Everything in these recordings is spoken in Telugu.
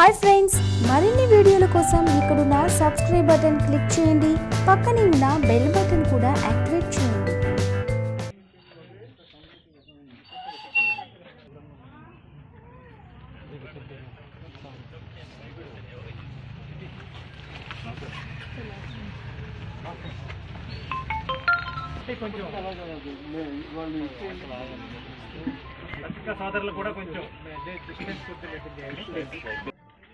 హాయ్ ఫ్రెండ్స్ మరిన్ని వీడియోల కోసం ఇక్కడున్న సబ్స్క్రైబ్ బటన్ క్లిక్ చేయండి పక్కనే ఉన్న బెల్ బటన్ కూడా యాక్టివేట్ చేయండి పత్రికా సోదరులు కూడా కొంచెం డిస్టెన్స్ కొద్దిగా చేయండి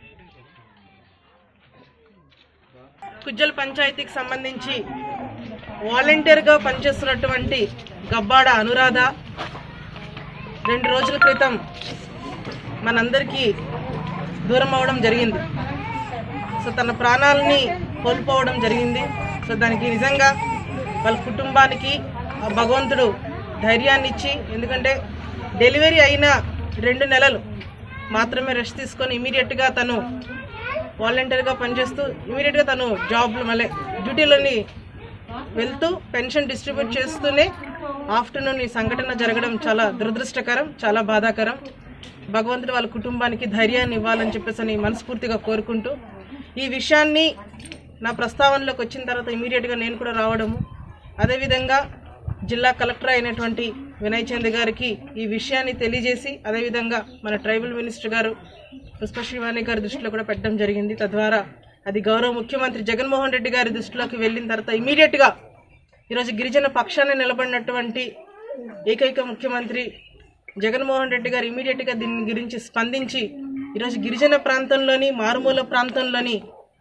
కుజ్జల్ పంచాయతీకి సంబంధించి వాలంటీర్గా పనిచేస్తున్నటువంటి గబ్బాడ అనురాధ రెండు రోజుల క్రితం మనందరికీ దూరం అవడం జరిగింది సో తన ప్రాణాలని కోల్పోవడం జరిగింది సో దానికి నిజంగా వాళ్ళ కుటుంబానికి ఆ భగవంతుడు ధైర్యాన్ని ఇచ్చి ఎందుకంటే డెలివరీ అయిన రెండు నెలలు మాత్రమే రెస్ట్ తీసుకొని ఇమీడియట్గా తను వాలంటీర్గా పనిచేస్తూ ఇమీడియట్గా తను జాబ్లో మళ్ళీ డ్యూటీలోని వెళ్తూ పెన్షన్ డిస్ట్రిబ్యూట్ చేస్తూనే ఆఫ్టర్నూన్ ఈ సంఘటన జరగడం చాలా దురదృష్టకరం చాలా బాధాకరం భగవంతుడు వాళ్ళ కుటుంబానికి ధైర్యాన్ని ఇవ్వాలని చెప్పేసి అని మనస్ఫూర్తిగా కోరుకుంటూ ఈ విషయాన్ని నా ప్రస్తావనలోకి వచ్చిన తర్వాత ఇమీడియట్గా నేను కూడా రావడము అదేవిధంగా జిల్లా కలెక్టర్ అయినటువంటి వినయ్ చంద్ గారికి ఈ విషయాన్ని తెలియజేసి అదేవిధంగా మన ట్రైబల్ మినిస్టర్ గారు పుష్ప శ్రీవాణి గారి దృష్టిలో కూడా పెట్టడం జరిగింది తద్వారా అది గౌరవ ముఖ్యమంత్రి జగన్మోహన్ రెడ్డి గారి దృష్టిలోకి వెళ్ళిన తర్వాత ఇమీడియట్గా ఈరోజు గిరిజన పక్షాన్ని నిలబడినటువంటి ఏకైక ముఖ్యమంత్రి జగన్మోహన్ రెడ్డి గారు ఇమీడియట్గా దీని గురించి స్పందించి ఈరోజు గిరిజన ప్రాంతంలోని మారుమూల ప్రాంతంలోని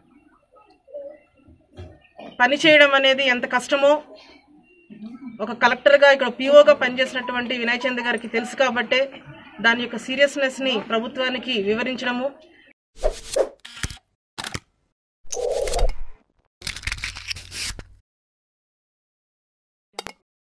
పని చేయడం అనేది ఎంత కష్టమో ఒక కలెక్టర్గా ఇక్కడ పిఓగా పనిచేసినటువంటి వినయ్ చంద్ గారికి తెలుసు కాబట్టే దాని యొక్క సీరియస్నెస్ని ప్రభుత్వానికి వివరించడము